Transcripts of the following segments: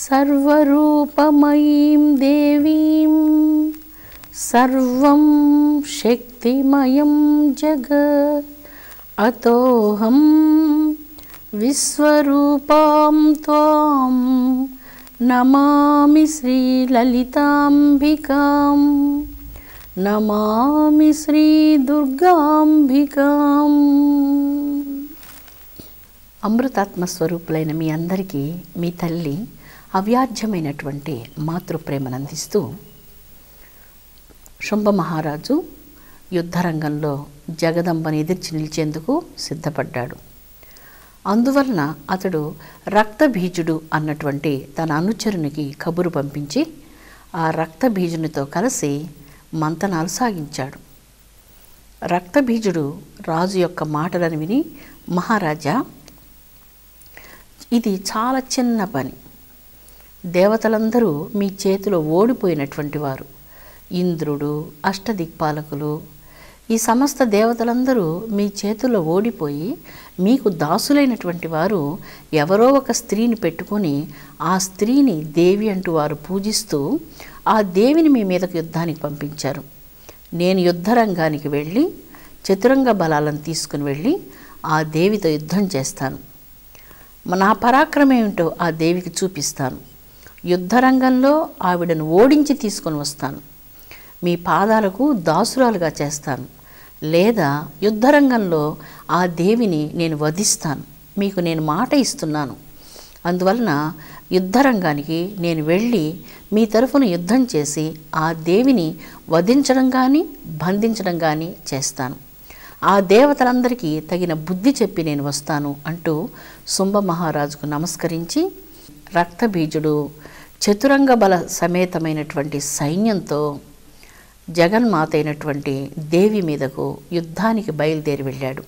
సర్వరూపమయీం దేవీం సర్వం శక్తిమయం జగత్ అతోహం విశ్వరూపాం త్వాం నమామి శ్రీలలితాంబికాం నమామి శ్రీ దుర్గాంబికాం అమృతాత్మ స్వరూపులైన మీ అందరికీ మీ తల్లి అవ్యాజ్యమైనటువంటి మాతృప్రేమను అందిస్తూ శుంభ మహారాజు యుద్ధరంగంలో జగదంబని ఎదిర్చి నిలిచేందుకు సిద్ధపడ్డాడు అందువలన అతడు రక్తబీజుడు అన్నటువంటి తన అనుచరునికి కబురు పంపించి ఆ రక్తబీజునితో కలిసి మంతనాలు సాగించాడు రక్తబీజుడు రాజు యొక్క మాటలను విని మహారాజా ఇది చాలా చిన్న పని దేవతలందరూ మీ చేతిలో ఓడిపోయినటువంటి వారు ఇంద్రుడు అష్టదిక్పాలకులు ఈ సమస్త దేవతలందరూ మీ చేతుల్లో ఓడిపోయి మీకు దాసులైనటువంటి వారు ఎవరో ఒక స్త్రీని పెట్టుకొని ఆ స్త్రీని దేవి అంటూ వారు పూజిస్తూ ఆ దేవిని మీ మీదకు యుద్ధానికి పంపించారు నేను యుద్ధరంగానికి వెళ్ళి చతురంగ బలాలను తీసుకుని వెళ్ళి ఆ దేవితో యుద్ధం చేస్తాను నా పరాక్రమం ఏమిటో ఆ దేవికి చూపిస్తాను యుద్ధరంగంలో ఆవిడను ఓడించి తీసుకొని వస్తాను మీ పాదాలకు దాసురాలుగా చేస్తాను లేదా యుద్ధరంగంలో ఆ దేవిని నేను వధిస్తాను మీకు నేను మాట ఇస్తున్నాను అందువలన యుద్ధరంగానికి నేను వెళ్ళి మీ తరఫున యుద్ధం చేసి ఆ దేవిని వధించడం కానీ బంధించడం కానీ చేస్తాను ఆ దేవతలందరికీ తగిన బుద్ధి చెప్పి నేను వస్తాను అంటూ శుంభ మహారాజుకు నమస్కరించి రక్తబీజుడు చతురంగ బల సమేతమైనటువంటి సైన్యంతో జగన్మాత అయినటువంటి దేవి మీదకు యుద్ధానికి బయలుదేరి వెళ్ళాడు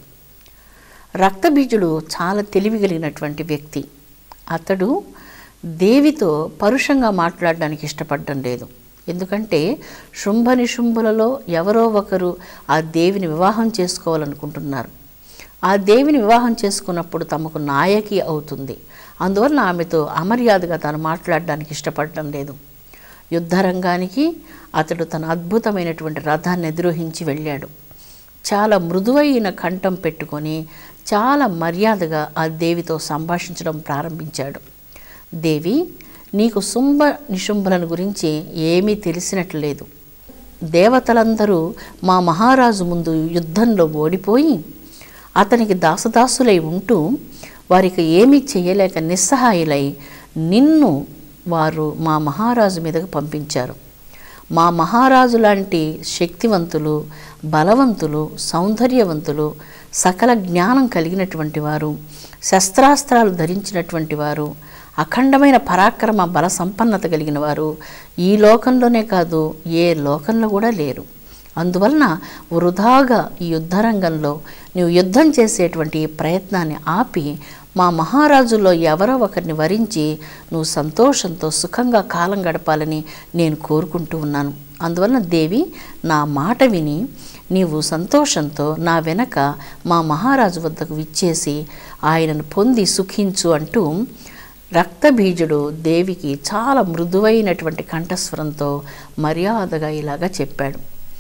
రక్తబీజుడు చాలా తెలివి కలిగినటువంటి వ్యక్తి అతడు దేవితో పరుషంగా మాట్లాడడానికి ఇష్టపడడం లేదు ఎందుకంటే శుంభ నిశుంభులలో ఎవరో ఒకరు ఆ దేవిని వివాహం చేసుకోవాలనుకుంటున్నారు ఆ దేవిని వివాహం చేసుకున్నప్పుడు తమకు నాయకి అవుతుంది అందువలన ఆమెతో అమర్యాదగా తాను మాట్లాడడానికి ఇష్టపడడం లేదు యుద్ధరంగానికి అతడు తన అద్భుతమైనటువంటి రథాన్ని ఎదురోహించి వెళ్ళాడు చాలా మృదువైన కంఠం పెట్టుకొని చాలా మర్యాదగా ఆ దేవితో సంభాషించడం ప్రారంభించాడు దేవి నీకు శుంభ నిశుంభులను గురించి ఏమీ తెలిసినట్లు లేదు దేవతలందరూ మా మహారాజు ముందు యుద్ధంలో ఓడిపోయి అతనికి దాసదాసులై ఉంటూ వారికి ఏమీ చేయలేక నిస్సహాయులై నిన్ను వారు మా మహారాజు మీదకు పంపించారు మా మహారాజు లాంటి శక్తివంతులు బలవంతులు సౌందర్యవంతులు సకల జ్ఞానం కలిగినటువంటి వారు శస్త్రాస్త్రాలు ధరించినటువంటి వారు అఖండమైన పరాక్రమ బల సంపన్నత కలిగిన వారు ఈ లోకంలోనే కాదు ఏ లోకంలో కూడా లేరు అందువలన వృధాగా ఈ యుద్ధరంగంలో నీవు యుద్ధం చేసేటువంటి ఈ ప్రయత్నాన్ని ఆపి మా మహారాజుల్లో ఎవరో ఒకరిని వరించి నువ్వు సంతోషంతో సుఖంగా కాలం గడపాలని నేను కోరుకుంటూ ఉన్నాను అందువలన దేవి నా మాట విని నీవు సంతోషంతో నా వెనక మా మహారాజు వద్దకు విచ్చేసి ఆయనను పొంది సుఖించు అంటూ రక్తబీజుడు దేవికి చాలా మృదువైనటువంటి కంఠస్వరంతో మర్యాదగా ఇలాగా చెప్పాడు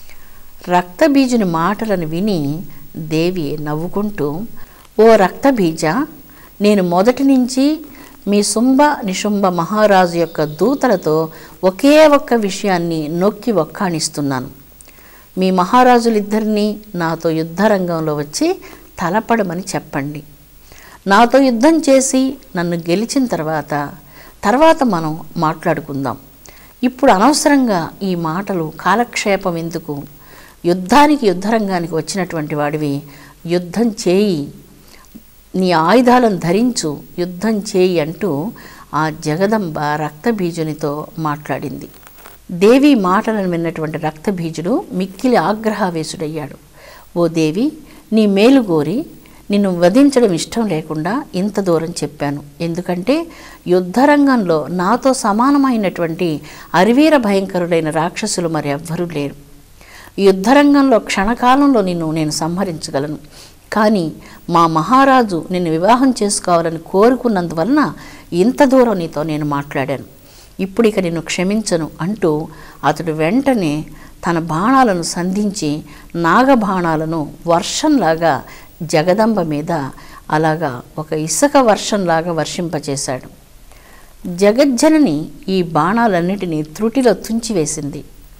రక్తబీజుని మాటలను విని దేవి నవ్వుకుంటూ ఓ రక్తబీజ నేను మొదటి నుంచి మీ శుంభ నిశుంభ మహారాజు యొక్క దూతలతో ఒకే ఒక్క విషయాన్ని నొక్కి ఒక్కాణిస్తున్నాను మీ మహారాజులిద్దరినీ నాతో యుద్ధరంగంలో వచ్చి తలపడమని చెప్పండి నాతో యుద్ధం చేసి నన్ను గెలిచిన తర్వాత తర్వాత మనం మాట్లాడుకుందాం ఇప్పుడు అనవసరంగా ఈ మాటలు కాలక్షేపం ఎందుకు యుద్ధానికి యుద్ధరంగానికి వచ్చినటువంటి వాడివి యుద్ధం చేయి నీ ఆయుధాలను ధరించు యుద్ధం చేయి అంటూ ఆ జగదంబ రక్తబీజునితో మాట్లాడింది దేవి మాటలను విన్నటువంటి రక్తబీజుడు మిక్కిలి ఆగ్రహావేశుడయ్యాడు ఓ దేవి నీ మేలు కోరి నిన్ను వధించడం ఇష్టం లేకుండా ఇంత దూరం చెప్పాను ఎందుకంటే యుద్ధరంగంలో నాతో సమానమైనటువంటి అరివీర భయంకరుడైన రాక్షసులు మరి ఎవ్వరూ లేరు యుద్ధరంగంలో క్షణకాలంలో నిన్ను నేను సంహరించగలను కానీ మా మహారాజు నిన్ను వివాహం చేసుకోవాలని కోరుకున్నందువలన ఇంత దూరం నీతో నేను మాట్లాడాను ఇప్పుడు ఇక నిన్ను క్షమించను అంటూ అతడు వెంటనే తన బాణాలను సంధించి నాగబాణాలను వర్షంలాగా జగదంబ మీద అలాగా ఒక ఇసుక వర్షంలాగా వర్షింపచేశాడు జగజ్జనని ఈ బాణాలన్నిటినీ త్రుటిలో తుంచివేసింది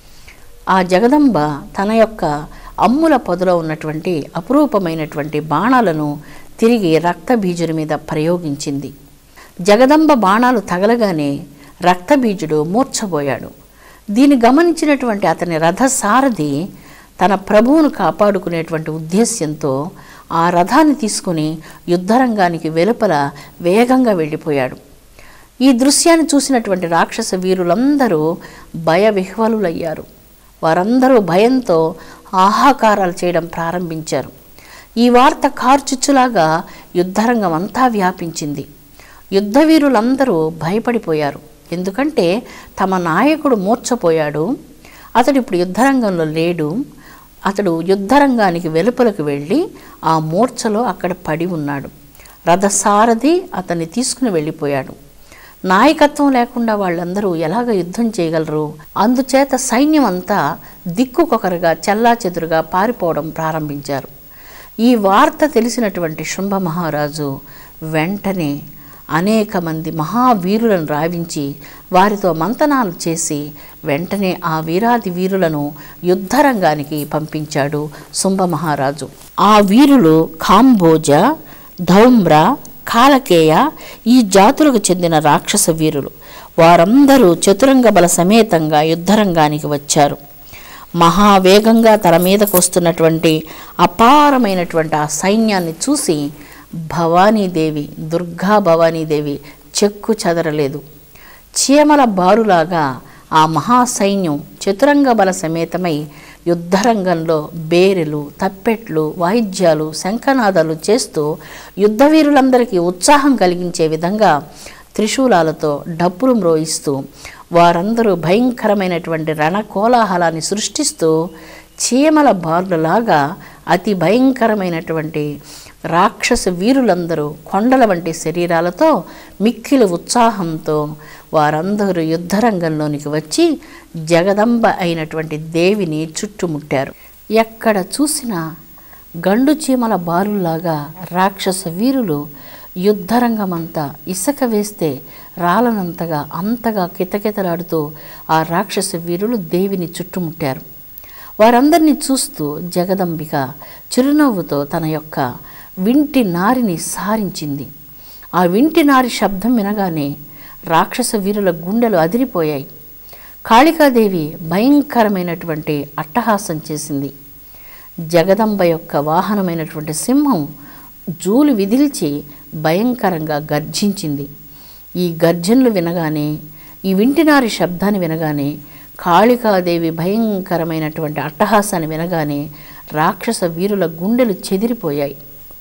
ఆ జగదంబ తన యొక్క అమ్ముల పొదలో ఉన్నటువంటి అపురూపమైనటువంటి బాణాలను తిరిగి రక్తబీజుడి మీద ప్రయోగించింది జగదంబ బాణాలు తగలగానే రక్తబీజుడు మూర్ఛబోయాడు దీన్ని గమనించినటువంటి అతని రథసారథి తన ప్రభువును కాపాడుకునేటువంటి ఉద్దేశ్యంతో ఆ రథాన్ని తీసుకుని యుద్ధరంగానికి వెలుపల వేగంగా వెళ్ళిపోయాడు ఈ దృశ్యాన్ని చూసినటువంటి రాక్షస వీరులందరూ భయ విహ్వలులయ్యారు వారందరూ భయంతో ఆహాకారాలు చేయడం ప్రారంభించారు ఈ వార్త కార్చుచ్చులాగా యుద్ధరంగం అంతా వ్యాపించింది యుద్ధవీరులందరూ భయపడిపోయారు ఎందుకంటే తమ నాయకుడు మూర్ఛపోయాడు అతడు ఇప్పుడు యుద్ధరంగంలో లేడు అతడు యుద్ధరంగానికి వెలుపలకు వెళ్ళి ఆ మూర్ఛలో అక్కడ పడి ఉన్నాడు రథసారథి అతన్ని తీసుకుని వెళ్ళిపోయాడు నాయకత్వం లేకుండా వాళ్ళందరూ ఎలాగ యుద్ధం చేయగలరు అందుచేత సైన్యం అంతా దిక్కుకొకరుగా చెల్లాచెదురుగా పారిపోవడం ప్రారంభించారు ఈ వార్త తెలిసినటువంటి శుంభ మహారాజు వెంటనే అనేక మంది మహావీరులను రావించి వారితో మంతనాలు చేసి వెంటనే ఆ వీరాది వీరులను యుద్ధరంగానికి పంపించాడు శుంభ మహారాజు ఆ వీరులు కాంబోజ ధౌమ్ర కాలకేయ ఈ జాతులకు చెందిన రాక్షస వీరులు వారందరూ చతురంగ బల సమేతంగా యుద్ధరంగానికి వచ్చారు మహావేగంగా తన మీదకు వస్తున్నటువంటి అపారమైనటువంటి ఆ సైన్యాన్ని చూసి భవానీదేవి దుర్గా భవానీదేవి చెక్కు చెదరలేదు చీమల బారులాగా ఆ మహాసైన్యం చతురంగ బల సమేతమై యుద్ధరంగంలో బేరెలు తప్పెట్లు వాయిద్యాలు శంఖనాదాలు చేస్తూ యుద్ధవీరులందరికీ ఉత్సాహం కలిగించే విధంగా త్రిశూలాలతో డప్పులు మ్రోయిస్తూ వారందరూ భయంకరమైనటువంటి రణకోలాహలాన్ని సృష్టిస్తూ చీమల బార్లులాగా అతి భయంకరమైనటువంటి రాక్షస వీరులందరూ కొండల వంటి శరీరాలతో మిక్కిలి ఉత్సాహంతో వారందరూ యుద్ధరంగంలోనికి వచ్చి జగదంబ అయినటువంటి దేవిని చుట్టుముట్టారు ఎక్కడ చూసినా గండు చీమల బారుల్లాగా రాక్షస వీరులు యుద్ధరంగమంతా ఇసుక వేస్తే రాలనంతగా అంతగా కితకితలాడుతూ ఆ రాక్షస వీరులు దేవిని చుట్టుముట్టారు వారందరినీ చూస్తూ జగదంబిక చిరునవ్వుతో తన యొక్క వింటి నారిని సారించింది ఆ వింటి నారి శబ్దం వినగానే రాక్షస వీరుల గుండెలు అదిరిపోయాయి కాళికాదేవి భయంకరమైనటువంటి అట్టహాసం చేసింది జగదంబ యొక్క వాహనమైనటువంటి సింహం జూలు విదిల్చి భయంకరంగా గర్జించింది ఈ గర్జనలు వినగానే ఈ వింటినారి శబ్దాన్ని వినగానే కాళికాదేవి భయంకరమైనటువంటి అట్టహాసాన్ని వినగానే రాక్షస వీరుల గుండెలు చెదిరిపోయాయి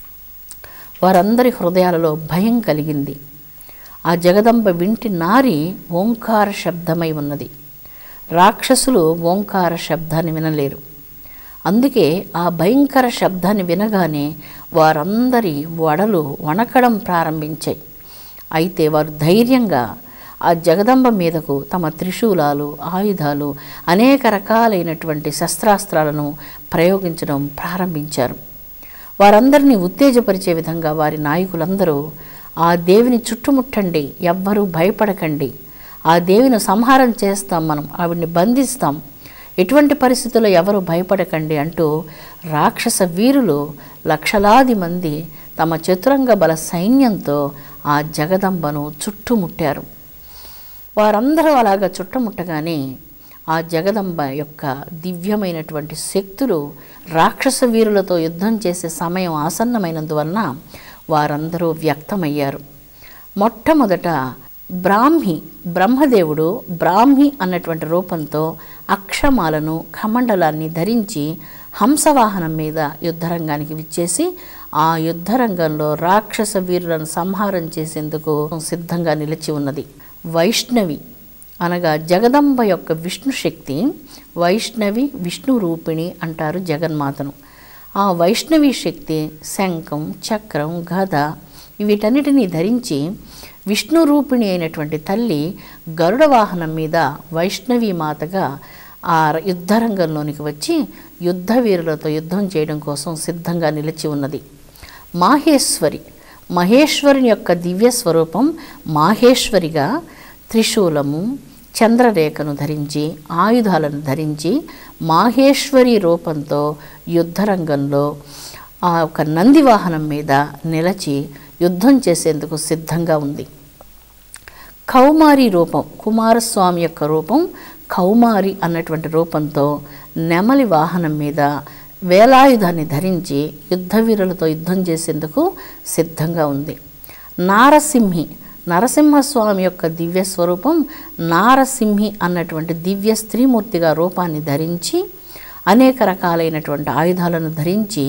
వారందరి హృదయాలలో భయం కలిగింది ఆ జగదంబ వింటి నారి ఓంకార శబ్దమై ఉన్నది రాక్షసులు ఓంకార శబ్దాన్ని వినలేరు అందుకే ఆ భయంకర శబ్దాన్ని వినగానే వారందరి వడలు వణకడం ప్రారంభించాయి అయితే వారు ధైర్యంగా ఆ జగదంబ మీదకు తమ త్రిశూలాలు ఆయుధాలు అనేక రకాలైనటువంటి శస్త్రాస్త్రాలను ప్రయోగించడం ప్రారంభించారు వారందరినీ ఉత్తేజపరిచే విధంగా వారి నాయకులందరూ ఆ దేవిని చుట్టుముట్టండి ఎవ్వరూ భయపడకండి ఆ దేవిని సంహారం చేస్తాం మనం ఆవిడ్ని బంధిస్తాం ఎటువంటి పరిస్థితుల్లో ఎవరు భయపడకండి అంటూ రాక్షస వీరులు లక్షలాది మంది తమ చతురంగ బల సైన్యంతో ఆ జగదంబను చుట్టుముట్టారు వారందరూ అలాగా చుట్టుముట్టగానే ఆ జగదంబ యొక్క దివ్యమైనటువంటి శక్తులు రాక్షస వీరులతో యుద్ధం చేసే సమయం ఆసన్నమైనందువలన వారందరూ వ్యక్తమయ్యారు మొట్టమొదట బ్రాహ్మి బ్రహ్మదేవుడు బ్రాహ్మి అన్నటువంటి రూపంతో అక్షమాలను కమండలాన్ని ధరించి హంసవాహనం మీద యుద్ధరంగానికి విచ్చేసి ఆ యుద్ధరంగంలో రాక్షస వీరులను సంహారం చేసేందుకు సిద్ధంగా నిలిచి ఉన్నది వైష్ణవి అనగా జగదంబ యొక్క విష్ణు శక్తి వైష్ణవి విష్ణు రూపిణి అంటారు జగన్మాతను ఆ వైష్ణవి శక్తి శంఖం చక్రం గద వీటన్నిటినీ ధరించి విష్ణు రూపిణి అయినటువంటి తల్లి గరుడ వాహనం మీద వైష్ణవి మాతగా ఆ యుద్ధరంగంలోనికి వచ్చి యుద్ధ వీరులతో యుద్ధం చేయడం కోసం సిద్ధంగా నిలిచి ఉన్నది మాహేశ్వరి మహేశ్వరుని యొక్క దివ్య స్వరూపం మాహేశ్వరిగా త్రిశూలము చంద్రరేఖను ధరించి ఆయుధాలను ధరించి మాహేశ్వరి రూపంతో యుద్ధరంగంలో ఆ ఒక నంది వాహనం మీద నిలచి యుద్ధం చేసేందుకు సిద్ధంగా ఉంది కౌమారి రూపం కుమారస్వామి యొక్క రూపం కౌమారి అన్నటువంటి రూపంతో నెమలి వాహనం మీద వేలాయుధాన్ని ధరించి యుద్ధవీరులతో యుద్ధం చేసేందుకు సిద్ధంగా ఉంది నారసింహి నరసింహస్వామి యొక్క దివ్య స్వరూపం నారసింహి అన్నటువంటి దివ్య స్త్రీమూర్తిగా రూపాన్ని ధరించి అనేక రకాలైనటువంటి ఆయుధాలను ధరించి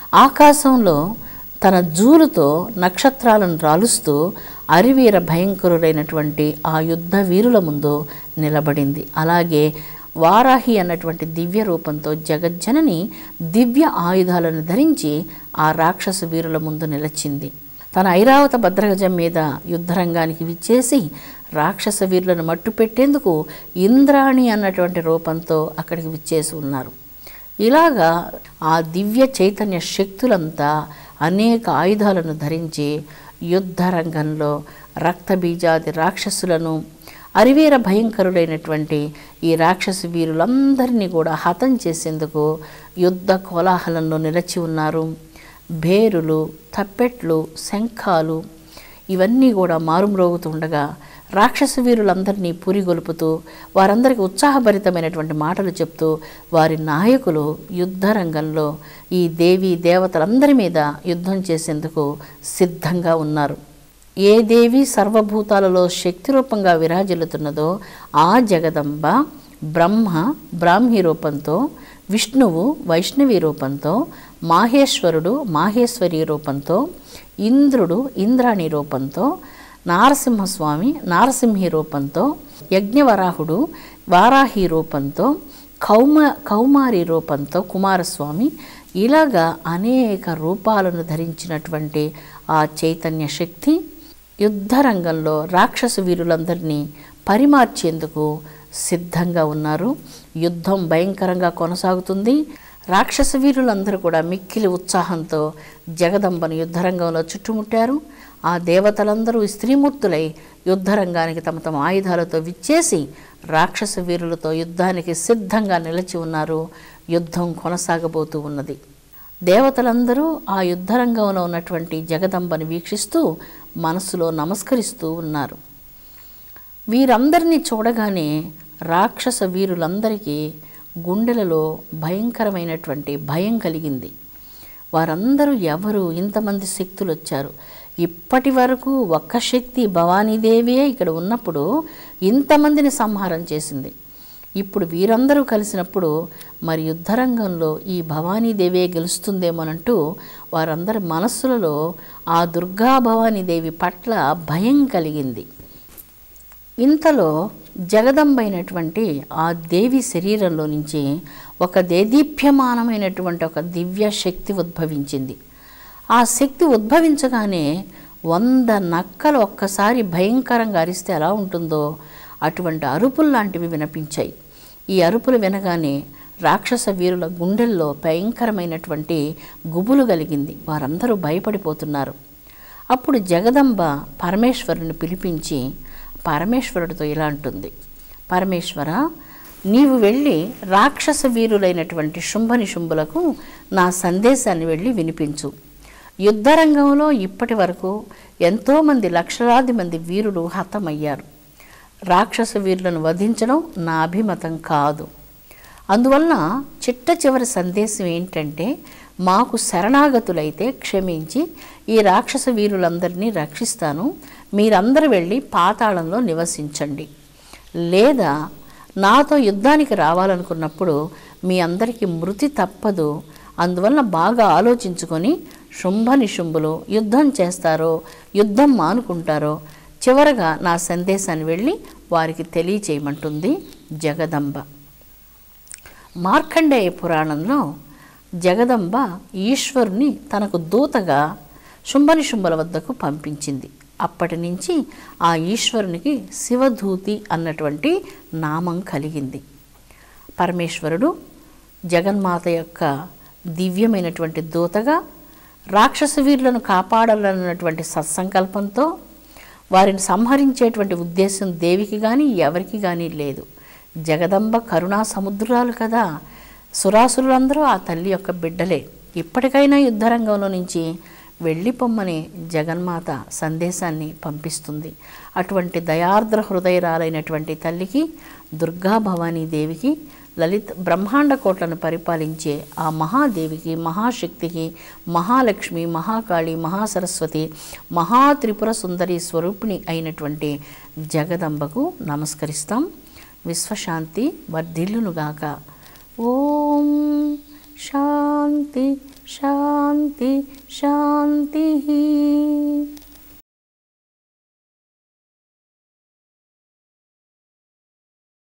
ఆకాశంలో తన జూలుతో నక్షత్రాలను రాలుస్తూ అరివీర భయంకరుడైనటువంటి ఆ యుద్ధ వీరుల ముందు నిలబడింది అలాగే వారాహి అన్నటువంటి దివ్య రూపంతో జగజ్జనని దివ్య ఆయుధాలను ధరించి ఆ రాక్షస వీరుల ముందు నిలచింది తన ఐరావత భద్రగజం మీద యుద్ధరంగానికి విచ్చేసి రాక్షస వీరులను మట్టు పెట్టేందుకు ఇంద్రాణి అన్నటువంటి రూపంతో అక్కడికి విచ్చేసి ఉన్నారు ఇలాగా ఆ దివ్య చైతన్య శక్తులంతా అనేక ఆయుధాలను ధరించి యుద్ధరంగంలో రక్తబీజాది రాక్షసులను అరివీర భయంకరులైనటువంటి ఈ రాక్షస వీరులందరినీ కూడా హతం చేసేందుకు యుద్ధ కోలాహలంలో నిలిచి ఉన్నారు భేరులు తప్పెట్లు శంఖాలు ఇవన్నీ కూడా మారుమ్రోగుతుండగా రాక్షస వీరులందరినీ పురిగొలుపుతూ వారందరికీ ఉత్సాహభరితమైనటువంటి మాటలు చెప్తూ వారి నాయకులు యుద్ధరంగంలో ఈ దేవి దేవతలందరి మీద యుద్ధం చేసేందుకు సిద్ధంగా ఉన్నారు ఏ దేవి సర్వభూతాలలో శక్తి రూపంగా విరాజిల్లుతున్నదో ఆ జగదంబ బ్రహ్మ బ్రాహ్మీ రూపంతో విష్ణువు వైష్ణవి రూపంతో మాహేశ్వరుడు మాహేశ్వరి రూపంతో ఇంద్రుడు ఇంద్రాణి రూపంతో నారసింహస్వామి నారసింహి రూపంతో యజ్ఞవరాహుడు వారాహి రూపంతో కౌమ కౌమారి రూపంతో కుమారస్వామి ఇలాగా అనేక రూపాలను ధరించినటువంటి ఆ చైతన్య శక్తి యుద్ధరంగంలో రాక్షస వీరులందరినీ పరిమార్చేందుకు సిద్ధంగా ఉన్నారు యుద్ధం భయంకరంగా కొనసాగుతుంది రాక్షస వీరులందరూ కూడా మిక్కిలి ఉత్సాహంతో జగదంబను యుద్ధరంగంలో చుట్టుముట్టారు ఆ దేవతలందరూ స్త్రీమూర్తులై యుద్ధరంగానికి తమ తమ ఆయుధాలతో విచ్చేసి రాక్షస వీరులతో యుద్ధానికి సిద్ధంగా నిలిచి ఉన్నారు యుద్ధం కొనసాగబోతూ ఉన్నది దేవతలందరూ ఆ యుద్ధరంగంలో ఉన్నటువంటి జగదంబని వీక్షిస్తూ మనసులో నమస్కరిస్తూ ఉన్నారు వీరందరినీ చూడగానే రాక్షస వీరులందరికీ గుండెలలో భయంకరమైనటువంటి భయం కలిగింది వారందరూ ఎవరు ఇంతమంది శక్తులు వచ్చారు ఇప్పటి వరకు ఒక్క శక్తి భవానీదేవియే ఇక్కడ ఉన్నప్పుడు ఇంతమందిని సంహారం చేసింది ఇప్పుడు వీరందరూ కలిసినప్పుడు మరి యుద్ధరంగంలో ఈ భవానీదేవే గెలుస్తుందేమోనంటూ వారందరి మనస్సులలో ఆ దుర్గా భవానీదేవి పట్ల భయం కలిగింది ఇంతలో జగదంబైనటువంటి ఆ దేవి శరీరంలో నుంచి ఒక దేదీప్యమానమైనటువంటి ఒక దివ్య శక్తి ఉద్భవించింది ఆ శక్తి ఉద్భవించగానే వంద నక్కలు ఒక్కసారి భయంకరంగా అరిస్తే ఎలా ఉంటుందో అటువంటి అరుపులు లాంటివి వినిపించాయి ఈ అరుపులు వినగానే రాక్షస వీరుల గుండెల్లో భయంకరమైనటువంటి గుబులు కలిగింది వారందరూ భయపడిపోతున్నారు అప్పుడు జగదంబ పరమేశ్వరుని పిలిపించి పరమేశ్వరుడితో ఇలా అంటుంది పరమేశ్వర నీవు వెళ్ళి రాక్షస వీరులైనటువంటి శుంభనిశుంభులకు నా సందేశాన్ని వెళ్ళి వినిపించు యుద్ధరంగంలో ఇప్పటి వరకు ఎంతోమంది లక్షలాది మంది వీరులు హతమయ్యారు రాక్షస వీరులను వధించడం నా అభిమతం కాదు అందువలన చిట్ట చివరి సందేశం ఏంటంటే మాకు శరణాగతులైతే క్షమించి ఈ రాక్షస వీరులందరినీ రక్షిస్తాను మీరందరూ వెళ్ళి పాతాళంలో నివసించండి లేదా నాతో యుద్ధానికి రావాలనుకున్నప్పుడు మీ అందరికీ మృతి తప్పదు అందువలన బాగా ఆలోచించుకొని శుంభ నిశుంభులు యుద్ధం చేస్తారో యుద్ధం మానుకుంటారో చివరగా నా సందేశాన్ని వెళ్ళి వారికి తెలియచేయమంటుంది జగదంబ మార్కండేయ పురాణంలో జగదంబ ఈశ్వరుని తనకు దూతగా శుంభని శుంభల వద్దకు పంపించింది అప్పటి నుంచి ఆ ఈశ్వరునికి శివధూతి అన్నటువంటి నామం కలిగింది పరమేశ్వరుడు జగన్మాత యొక్క దివ్యమైనటువంటి దూతగా రాక్షస వీరులను కాపాడాలన్నటువంటి సత్సంకల్పంతో వారిని సంహరించేటువంటి ఉద్దేశం దేవికి కానీ ఎవరికి కానీ లేదు జగదంబ కరుణా సముద్రాలు కదా సురాసురులందరూ ఆ తల్లి యొక్క బిడ్డలే ఇప్పటికైనా యుద్ధరంగంలో నుంచి వెళ్ళిపోమ్మని జగన్మాత సందేశాన్ని పంపిస్తుంది అటువంటి దయార్ద్ర హృదయరాలైనటువంటి తల్లికి దుర్గా భవానీ దేవికి లలిత్ బ్రహ్మాండ కోట్లను పరిపాలించే ఆ మహాదేవికి మహాశక్తికి మహాలక్ష్మి మహాకాళి మహాసరస్వతి మహాత్రిపుర సుందరి స్వరూపిణి అయినటువంటి జగదంబకు నమస్కరిస్తాం విశ్వశాంతి వర్ధిల్లునుగాక ఓం శాంతి శాంతి శాంతి